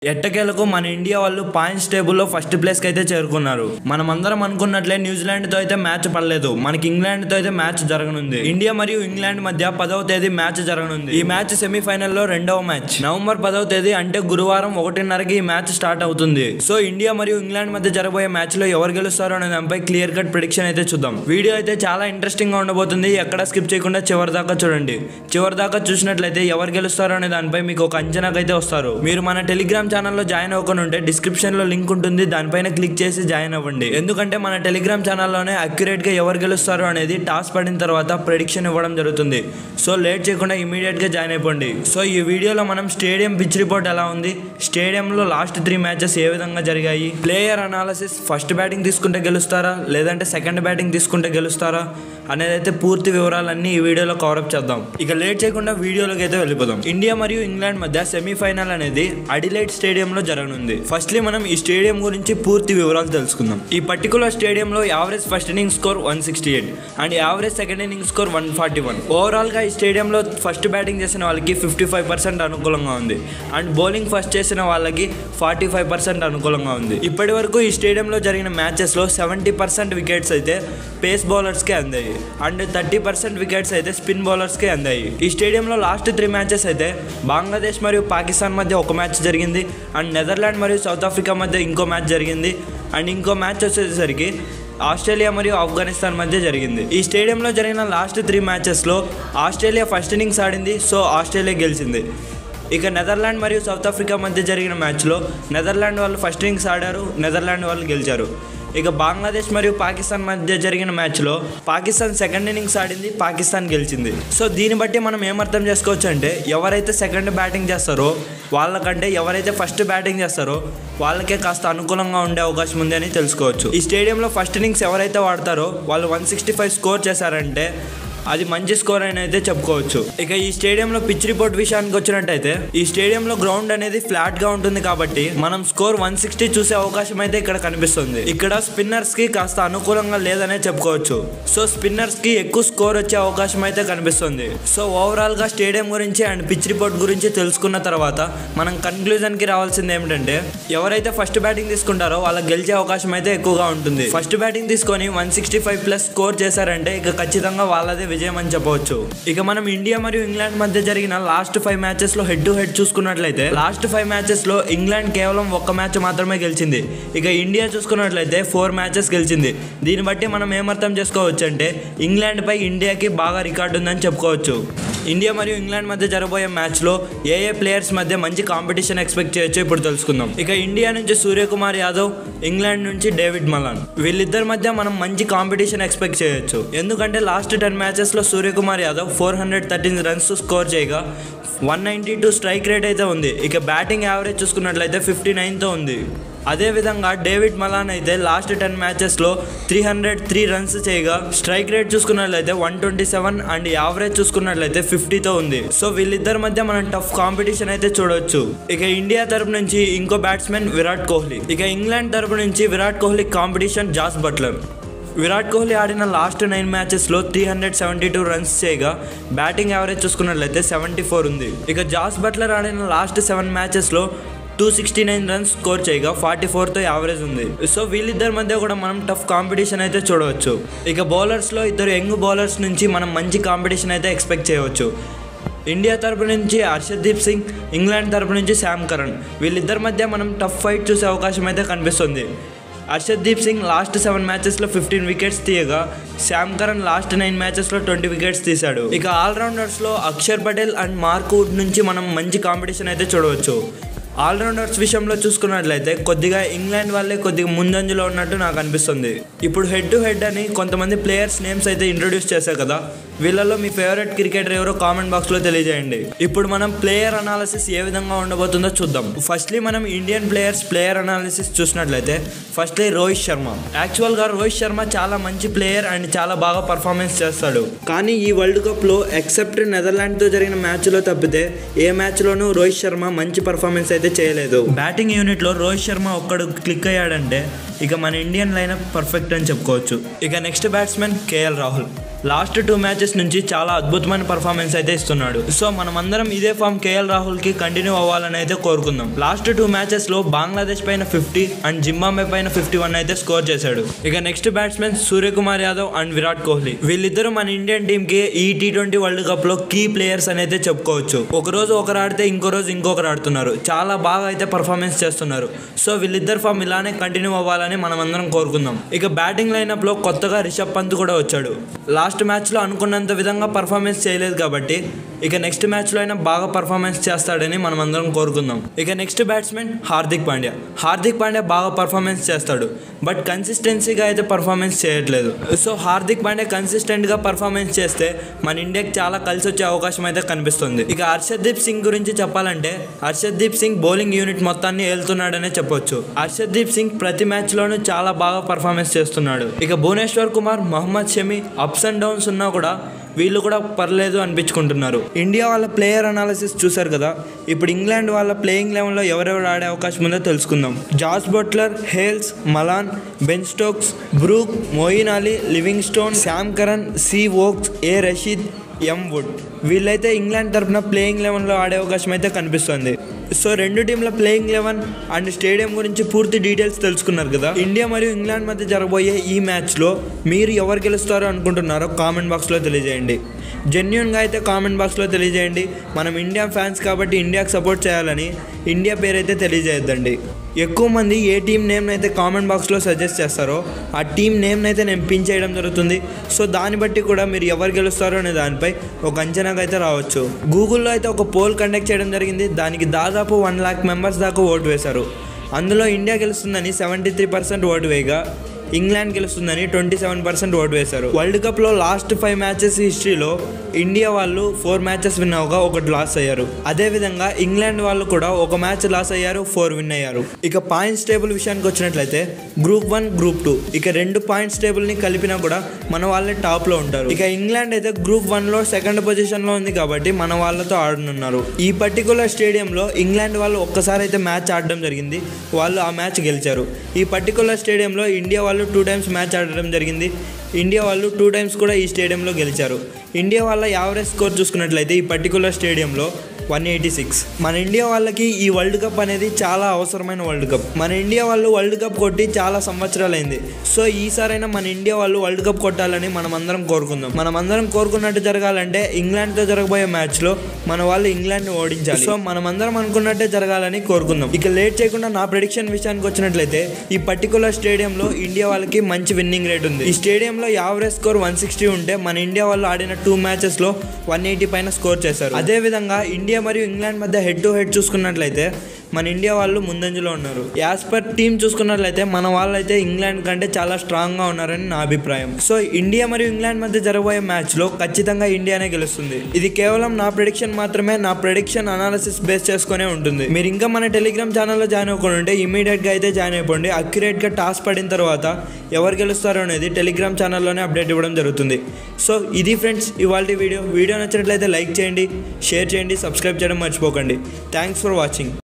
ఎట్టకేలకు మన ఇండియా వాళ్ళు పాయింట్స్ టేబుల్లో ఫస్ట్ ప్లేస్కి అయితే చేరుకున్నారు మనమందరం అనుకున్నట్లే న్యూజిలాండ్తో అయితే మ్యాచ్ పడలేదు మనకి ఇంగ్లాండ్తో అయితే మ్యాచ్ జరగనుంది ఇండియా మరియు ఇంగ్లాండ్ మధ్య పదవ తేదీ మ్యాచ్ జరగనుంది ఈ మ్యాచ్ సెమీఫైనల్లో రెండవ మ్యాచ్ నవంబర్ పదవ తేదీ అంటే గురువారం ఒకటిన్నరకి ఈ మ్యాచ్ స్టార్ట్ అవుతుంది సో ఇండియా మరియు ఇంగ్లాండ్ మధ్య జరగబోయే మ్యాచ్ లో ఎవరు గెలుస్తారో అనే దానిపై క్లియర్ కట్ ప్రిడిక్షన్ అయితే చూద్దాం వీడియో అయితే చాలా ఇంట్రెస్టింగ్ గా ఉండబోతుంది ఎక్కడ స్కిప్ చేయకుండా చివరి దాకా చూడండి చివరి దాకా చూసినట్లయితే ఎవరు గెలుస్తారో అనే దానిపై మీకు ఒక అంచనాకైతే వస్తారు మీరు మన టెలిగ్రామ్ ఛానల్లో జాయిన్ అవ్వకుండా ఉంటే డిస్క్రిప్షన్ లో లింక్ ఉంటుంది దానిపైన క్లిక్ చేసి జాయిన్ అవ్వండి ఎందుకంటే మన టెలిగ్రామ్ ఛానల్లోనే అక్యురేట్ గా ఎవరు గెలుస్తారో అనేది టాస్ పడిన తర్వాత ప్రిడిక్షన్ ఇవ్వడం జరుగుతుంది సో లేట్ చేయకుండా ఇమీడియట్ గా జాయిన్ అయిపోండి సో ఈ వీడియోలో మనం స్టేడియం పిచ్ రిపోర్ట్ ఎలా ఉంది స్టేడియంలో లాస్ట్ త్రీ మ్యాచెస్ ఏ విధంగా జరిగాయి ప్లేయర్ అనాలసిస్ ఫస్ట్ బ్యాటింగ్ తీసుకుంటే గెలుస్తారా లేదంటే సెకండ్ బ్యాటింగ్ తీసుకుంటే గెలుస్తారా అనేది అయితే పూర్తి వివరాలన్నీ ఈ వీడియోలో కవరప్ చేద్దాం ఇక లేట్ చేయకుండా వీడియోలోకి అయితే వెళ్ళిపోదాం ఇండియా మరియు ఇంగ్లాండ్ మధ్య సెమీఫైనల్ అనేది అడిలైట్ స్టేడియంలో జరగనుంది ఫస్ట్లీ మనం ఈ స్టేడియం గురించి పూర్తి వివరాలు తెలుసుకుందాం ఈ పర్టికులర్ స్టేడియంలో average first inning score one sixty eight and average second inning score one forty one overall గా ఈ స్టేడియంలో ఫస్ట్ బ్యాటింగ్ చేసిన వాళ్ళకి ఫిఫ్టీ ఫైవ్ పర్సెంట్ అనుకూలంగా ఉంది అండ్ బౌలింగ్ ఫస్ట్ చేసిన వాళ్ళకి ఫార్టీ ఫైవ్ పర్సెంట్ అనుకూలంగా ఉంది ఇప్పటి వరకు ఈ స్టేడియంలో జరిగిన మ్యాచెస్ లో సెవెంటీ పర్సెంట్ వికెట్స్ అయితే పేస్ బౌలర్స్ కే అందాయి అండ్ థర్టీ పర్సెంట్ వికెట్స్ అయితే స్పిన్ బౌలర్స్ కే అందాయి ఈ స్టేడియంలో లాస్ట్ త్రీ మ్యాచెస్ అయితే బంగ్లాదేశ్ మరియు పాకిస్తాన్ మధ్య ఒక మ్యాచ్ జరిగింది అండ్ నెదర్లాండ్ మరియు సౌత్ ఆఫ్రికా మధ్య ఇంకో మ్యాచ్ జరిగింది అండ్ ఇంకో మ్యాచ్ వచ్చేసరికి ఆస్ట్రేలియా మరియు ఆఫ్ఘనిస్తాన్ మధ్య జరిగింది ఈ స్టేడియంలో జరిగిన లాస్ట్ త్రీ మ్యాచెస్లో ఆస్ట్రేలియా ఫస్ట్ ఇన్నింగ్స్ ఆడింది సో ఆస్ట్రేలియా గెలిచింది ఇక నెదర్లాండ్ మరియు సౌత్ ఆఫ్రికా మధ్య జరిగిన మ్యాచ్లో నెదర్లాండ్ వాళ్ళు ఫస్ట్ ఇన్నింగ్స్ ఆడారు నెదర్లాండ్ వాళ్ళు గెలిచారు ఇక బంగ్లాదేశ్ మరియు పాకిస్తాన్ మధ్య జరిగిన మ్యాచ్లో పాకిస్తాన్ సెకండ్ ఇన్నింగ్స్ ఆడింది పాకిస్తాన్ గెలిచింది సో దీన్ని బట్టి మనం ఏమర్థం చేసుకోవచ్చు అంటే ఎవరైతే సెకండ్ బ్యాటింగ్ చేస్తారో వాళ్ళకంటే ఎవరైతే ఫస్ట్ బ్యాటింగ్ చేస్తారో వాళ్ళకే కాస్త అనుకూలంగా ఉండే అవకాశం ఉంది అని తెలుసుకోవచ్చు ఈ స్టేడియంలో ఫస్ట్ ఇన్నింగ్స్ ఎవరైతే వాడతారో వాళ్ళు వన్ సిక్స్టీ ఫైవ్ స్కోర్ చేశారంటే అది మంచి స్కోర్ అని అయితే చెప్పుకోవచ్చు ఇక ఈ స్టేడియంలో పిచ్ రిపోర్ట్ విషయానికి వచ్చినట్టయితే ఈ స్టేడియంలో గ్రౌండ్ అనేది ఫ్లాట్ గా ఉంటుంది కాబట్టి మనం స్కోర్ వన్ సిక్స్టీ చూసే అవకాశం అయితే ఇక్కడ కనిపిస్తుంది ఇక్కడ స్పిన్నర్స్ కి కాస్త అనుకూలంగా లేదనే చెప్పుకోవచ్చు సో స్పిన్నర్స్ కి ఎక్కువ స్కోర్ వచ్చే అవకాశం అయితే కనిపిస్తుంది సో ఓవరాల్ గా స్టేడియం గురించి అండ్ పిచ్ రిపోర్ట్ గురించి తెలుసుకున్న తర్వాత మనం కన్క్లూజన్ కి రావాల్సింది ఏమిటంటే ఎవరైతే ఫస్ట్ బ్యాటింగ్ తీసుకుంటారో వాళ్ళకి గెలిచే అవకాశం అయితే ఎక్కువగా ఉంటుంది ఫస్ట్ బ్యాటింగ్ తీసుకొని one sixty five plus score చేశారంటే ఇక ఖచ్చితంగా వాళ్ళదే విజయం అని చెప్పవచ్చు ఇక మనం ఇండియా మరియు ఇంగ్లాండ్ మధ్య జరిగిన లాస్ట్ ఫైవ్ మ్యాచెస్ లో హెడ్ టు హెడ్ చూసుకున్నట్లయితే లాస్ట్ ఫైవ్ మ్యాచెస్ లో ఇంగ్లాండ్ కేవలం ఒక్క మ్యాచ్ మాత్రమే గెలిచింది ఇక ఇండియా చూసుకున్నట్లయితే ఫోర్ మ్యాచెస్ గెలిచింది దీన్ని బట్టి మనం ఏమర్థం చేసుకోవచ్చు అంటే ఇంగ్లాండ్ పై ఇండియాకి బాగా రికార్డు ఉందని చెప్పుకోవచ్చు ఇండియా మరియు ఇంగ్లాండ్ మధ్య జరగబోయే మ్యాచ్ లో ఏ ఏ ప్లేయర్స్ మధ్య మంచి కాంపిటీషన్ ఎక్స్పెక్ట్ చేయొచ్చో ఇప్పుడు తెలుసుకుందాం ఇక ఇండియా నుంచి సూర్యకుమార్ యాదవ్ ఇంగ్లాండ్ నుంచి డేవిడ్ మలాన్ వీళ్ళిద్దరి మధ్య మనం మంచి కాంపిటీషన్ ఎక్స్పెక్ట్ చేయొచ్చు ఎందుకంటే లాస్ట్ టెన్ మ్యాచెస్ లో Suryakumar Yadav four hundred thirteen runs score చేయగా one ninety two strike rate అయితే ఉంది ఇక బ్యాటింగ్ యావరేజ్ చూసుకున్నట్లయితే ఫిఫ్టీ నైన్తో ఉంది అదేవిధంగా డేవిడ్ మలాన్ అయితే లాస్ట్ టెన్ మ్యాచెస్లో త్రీ హండ్రెడ్ త్రీ రన్స్ చేయగా స్ట్రైక్ రేట్ చూసుకున్నట్లయితే one twenty seven and average చూసుకున్నట్లయితే ఫిఫ్టీతో ఉంది సో వీళ్ళిద్దరి మధ్య మనం టఫ్ కాంపిటీషన్ అయితే చూడొచ్చు ఇక ఇండియా తరపు నుంచి ఇంకో బ్యాట్స్మెన్ విరాట్ కోహ్లీ ఇక ఇంగ్లాండ్ తరపు నుంచి Virat Kohli competition Jos Buttler Virat Kohli ఆడిన లాస్ట్ నైన్ మ్యాచెస్లో three hundred seventy two runs చేయగా బ్యాటింగ్ యావరేజ్ చూసుకున్నట్లయితే సెవెంటీ ఫోర్ ఉంది ఇక జాస్ బట్లర్ ఆడిన లాస్ట్ సెవెన్ మ్యాచెస్లో two sixty nine runs score చేయగా ఫార్టీ ఫోర్తో యావరేజ్ ఉంది సో వీళ్ళిద్దరి మధ్య కూడా మనం టఫ్ కాంపిటీషన్ అయితే చూడవచ్చు ఇక బౌలర్స్లో ఇద్దరు యంగ్ బౌలర్స్ నుంచి మనం మంచి కాంపిటీషన్ అయితే ఎక్స్పెక్ట్ చేయవచ్చు ఇండియా తరపు నుంచి హర్షదీప్ సింగ్ ఇంగ్లాండ్ తరపు నుంచి శామ్ కరణ్ వీళ్ళిద్దరి మధ్య మనం టఫ్ ఫైట్ చూసే అవకాశం అయితే కనిపిస్తుంది హర్షదీప్ సింగ్ లాస్ట్ సెవెన్ మ్యాచెస్లో ఫిఫ్టీన్ వికెట్స్ తీయగా శామ్ కరణ్ లాస్ట్ నైన్ మ్యాచెస్లో ట్వంటీ వికెట్స్ తీశాడు ఇక ఆల్రౌండర్స్లో Axar Patel and Mark Wood నుంచి మనం మంచి కాంపిటీషన్ అయితే చూడవచ్చు ఆల్రౌండర్స్ విషయంలో చూసుకున్నట్లయితే కొద్దిగా ఇంగ్లాండ్ వాళ్ళే కొద్దిగా ముందంజలో ఉన్నట్టు నాకు అనిపిస్తుంది ఇప్పుడు హెడ్ టు హెడ్ అని కొంతమంది ప్లేయర్స్ నేమ్స్ అయితే ఇంట్రొడ్యూస్ చేశారు కదా వీళ్ళలో మీ ఫేవరెట్ క్రికెటర్ ఎవరో కామెంట్ బాక్స్ లో తెలియజేయండి ఇప్పుడు మనం ప్లేయర్ అనాలిసిస్ ఏ విధంగా ఉండబోతుందో చూద్దాం ఫస్ట్లీ మనం ఇండియన్ ప్లేయర్స్ ప్లేయర్ అనాలిసిస్ చూసినట్లయితే ఫస్ట్లీ రోహిత్ శర్మ యాక్చువల్ గా రోహిత్ శర్మ చాలా మంచి ప్లేయర్ అండ్ చాలా బాగా పర్ఫార్మెన్స్ చేస్తాడు కానీ ఈ వరల్డ్ కప్ లో ఎక్సెప్ట్ నెదర్లాండ్ తో జరిగిన మ్యాచ్ లో తప్పితే ఏ మ్యాచ్ లోనూ రోహిత్ శర్మ మంచి పర్ఫార్మెన్స్ అయితే చేయలేదు బ్యాటింగ్ యూనిట్ లో రోహిత్ శర్మ ఒక్కడు క్లిక్ అయ్యాడంటే ఇక మన ఇండియన్ లైనప్ పర్ఫెక్ట్ అని చెప్పుకోవచ్చు ఇక next batsmen KL Rahul last two matches నుంచి చాలా అద్భుతమైన పర్ఫార్మెన్స్ అయితే ఇస్తున్నాడు సో మనమందరం ఇదే ఫామ్ కేఎల్ రాహుల్ కి కంటిన్యూ అవ్వాలని అయితే కోరుకుందాం లాస్ట్ టూ మ్యాచెస్ లో బంగ్లాదేశ్ పైన ఫిఫ్టీ అండ్ జింబాబే పైన ఫిఫ్టీ వన్ అయితే స్కోర్ చేశాడు ఇక next batsmen Suryakumar Yadav and Virat Kohli వీళ్ళిద్దరూ మన ఇండియన్ టీమ్ కి ఈ టీ ట్వంటీ వరల్డ్ కప్ లో కీ ప్లేయర్స్ అని అయితే చెప్పుకోవచ్చు ఒక రోజు ఒకరు ఆడితే ఇంకో రోజు ఇంకొకరు ఆడుతున్నారు చాలా బాగా అయితే పర్ఫార్మెన్స్ చేస్తున్నారు సో వీళ్ళిద్దరు ఫామ్ ఇలానే కంటిన్యూ అవ్వాలని మనం అందరం కోరుకుందాం ఇక బ్యాటింగ్ లైనప్ లో కొత్తగా రిషబ్ పంత్ కూడా వచ్చాడు లాస్ట్ మ్యాచ్ లో అనుకున్నంత విధంగా పర్ఫార్మెన్స్ చేయలేదు కాబట్టి ఇక నెక్స్ట్ మ్యాచ్ లో అయినా బాగా పర్ఫార్మెన్స్ చేస్తాడని మనం అందరం కోరుకుందాం ఇక నెక్స్ట్ బ్యాట్స్మెన్ హార్దిక్ పాండ్యా హార్దిక్ పాండ్యా బాగా పర్ఫార్మెన్స్ చేస్తాడు బట్ కన్సిస్టెన్సీగా అయితే పర్ఫార్మెన్స్ చేయట్లేదు సో హార్దిక్ పాండ్యా కన్సిస్టెంట్ గా పర్ఫార్మెన్స్ చేస్తే మన ఇండియాకి చాలా కలిసి వచ్చే అవకాశం అయితే కనిపిస్తుంది ఇక హర్షదీప్ సింగ్ గురించి చెప్పాలంటే హర్షదీప్ సింగ్ బౌలింగ్ యూనిట్ మొత్తాన్ని వెళ్తున్నాడనే చెప్పొచ్చు హర్షదీప్ సింగ్ ప్రతి మ్యాచ్ లోనూ చాలా బాగా పర్ఫార్మెన్స్ చేస్తున్నాడు ఇక Bhuvneshwar Kumar Mohammed Shami ups and downs ఉన్నా కూడా వీళ్ళు కూడా పర్లేదు అనిపించుకుంటున్నారు ఇండియా వాళ్ళ ప్లేయర్ అనాలిసిస్ చూసారు కదా ఇప్పుడు ఇంగ్లాండ్ వాళ్ళ ప్లేయింగ్ లెవెన్లో ఎవరెవరు ఆడే అవకాశం ఉందో తెలుసుకుందాం Jos Buttler Hales Malan Ben Stokes Brook Moeen Ali Livingstone Sam Curran C Woakes A Rashid M Wood వీళ్ళైతే ఇంగ్లాండ్ తరఫున ప్లేయింగ్ లెవెన్లో ఆడే అవకాశం అయితే కనిపిస్తుంది సో రెండు టీంల ప్లేయింగ్ లెవెన్ అండ్ స్టేడియం గురించి పూర్తి డీటెయిల్స్ తెలుసుకున్నారు కదా ఇండియా మరియు ఇంగ్లాండ్ మధ్య జరగబోయే ఈ మ్యాచ్లో మీరు ఎవరు గెలుస్తారో అనుకుంటున్నారో కామెంట్ బాక్స్లో తెలియజేయండి జెన్యున్గా అయితే కామెంట్ బాక్స్లో తెలియజేయండి మనం ఇండియా ఫ్యాన్స్ కాబట్టి ఇండియాకి సపోర్ట్ చేయాలని ఇండియా పేరు అయితే తెలియజేయద్దండి ఎక్కువ మంది ఏ టీం నేమ్ అయితే కామెంట్ బాక్స్లో సజెస్ట్ చేస్తారో ఆ టీం నేమ్ అయితే నేను పిన్ చేయడం జరుగుతుంది సో దాన్ని బట్టి కూడా మీరు ఎవరు గెలుస్తారో అనే దానిపై ఒక అంచనాగా అయితే రావచ్చు గూగుల్లో అయితే ఒక పోల్ కండక్ట్ చేయడం జరిగింది దానికి దాదాపు వన్ లాక్ మెంబర్స్ దాకా ఓటు వేశారు అందులో ఇండియా గెలుస్తుందని సెవెంటీ త్రీ పర్సెంట్ ఓటు వేయగా ఇంగ్లాండ్ గెలుస్తుందని ట్వంటీ సెవెన్ పర్సెంట్ ఓటు వేశారు వరల్డ్ కప్లో లాస్ట్ ఫైవ్ మ్యాచెస్ హిస్టరీలో ఇండియా వాళ్ళు ఫోర్ మ్యాచెస్ విన్ అవగా ఒకటి లాస్ అయ్యారు అదేవిధంగా ఇంగ్లాండ్ వాళ్ళు కూడా ఒక మ్యాచ్ లాస్ అయ్యారు ఫోర్ విన్ అయ్యారు ఇక పాయింట్స్ టేబుల్ విషయానికి వచ్చినట్లయితే గ్రూప్ వన్ గ్రూప్ టూ ఇక రెండు పాయింట్స్ టేబుల్ని కలిపినా కూడా మన వాళ్ళే టాప్లో ఉంటారు ఇక ఇంగ్లాండ్ అయితే గ్రూప్ వన్లో సెకండ్ పొజిషన్లో ఉంది కాబట్టి మన వాళ్ళతో ఆడనున్నారు ఈ పర్టికులర్ స్టేడియంలో ఇంగ్లాండ్ వాళ్ళు ఒక్కసారి అయితే మ్యాచ్ ఆడడం జరిగింది వాళ్ళు ఆ మ్యాచ్ గెలిచారు ఈ పర్టికులర్ స్టేడియంలో ఇండియా వాళ్ళు టూ టైమ్స్ మ్యాచ్ ఆడడం జరిగింది ఇండియా వాళ్ళు టూ టైమ్స్ కూడా ఈ స్టేడియంలో గెలిచారు ఇండియా వాళ్ళ యావరేజ్ స్కోర్ చూసుకున్నట్లయితే ఈ పర్టికులర్ స్టేడియంలో వన్ ఎయిటీ సిక్స్ మన ఇండియా వాళ్ళకి ఈ వరల్డ్ కప్ అనేది చాలా అవసరమైన వరల్డ్ కప్ మన ఇండియా వాళ్ళు వరల్డ్ కప్ కొట్టి చాలా సంవత్సరాలు అయింది సో ఈసారైనా మన ఇండియా వాళ్ళు వరల్డ్ కప్ కొట్టాలని మనం అందరం కోరుకుందాం మనం అందరం కోరుకున్నట్టు జరగాలంటే ఇంగ్లాండ్తో జరగబోయే మ్యాచ్లో మన వాళ్ళు ఇంగ్లాండ్ని ఓడించాలి సో మనం అందరం అనుకున్నట్టే జరగాలని కోరుకుందాం ఇక లేట్ చేయకుండా నా ప్రెడిక్షన్ విషయానికి వచ్చినట్లయితే ఈ పర్టికులర్ స్టేడియంలో ఇండియా వాళ్ళకి మంచి విన్నింగ్ రేట్ ఉంది ఈ స్టేడియంలో యావరేజ్ స్కోర్ వన్ సిక్స్టీ ఉంటే మన ఇండియా వాళ్ళు ఆడిన టూ మ్యాచెస్లో వన్ ఎయిటీ పైన స్కోర్ చేశారు అదేవిధంగా ఇండియా మరియు ఇంగ్లాండ్ మధ్య హెడ్ టు హెడ్ చూసుకున్నట్లయితే మన ఇండియా వాళ్ళు ముందంజలో ఉన్నారు యాజ్ పర్ టీమ్ చూసుకున్నట్లయితే మన వాళ్ళైతే ఇంగ్లాండ్ కంటే చాలా స్ట్రాంగ్గా ఉన్నారని నా అభిప్రాయం సో ఇండియా మరియు ఇంగ్లాండ్ మధ్య జరగబోయే మ్యాచ్లో ఖచ్చితంగా ఇండియానే గెలుస్తుంది ఇది కేవలం నా ప్రెడిక్షన్ మాత్రమే నా ప్రెడిక్షన్ అనాలిసిస్ బేస్ చేసుకునే ఉంటుంది మీరు ఇంకా మన టెలిగ్రామ్ ఛానల్లో జాయిన్ అవ్వకుండా ఉంటే ఇమీడియట్గా అయితే జాయిన్ అయిపోండి అక్యురేట్గా టాస్ పడిన తర్వాత ఎవరు గెలుస్తారో అనేది టెలిగ్రామ్ ఛానల్లోనే అప్డేట్ ఇవ్వడం జరుగుతుంది సో ఇది ఫ్రెండ్స్ ఇవాళ వీడియో వీడియో నచ్చినట్లయితే లైక్ చేయండి షేర్ చేయండి సబ్స్క్రైబ్ చేయడం మర్చిపోకండి థ్యాంక్స్ ఫర్ వాచింగ్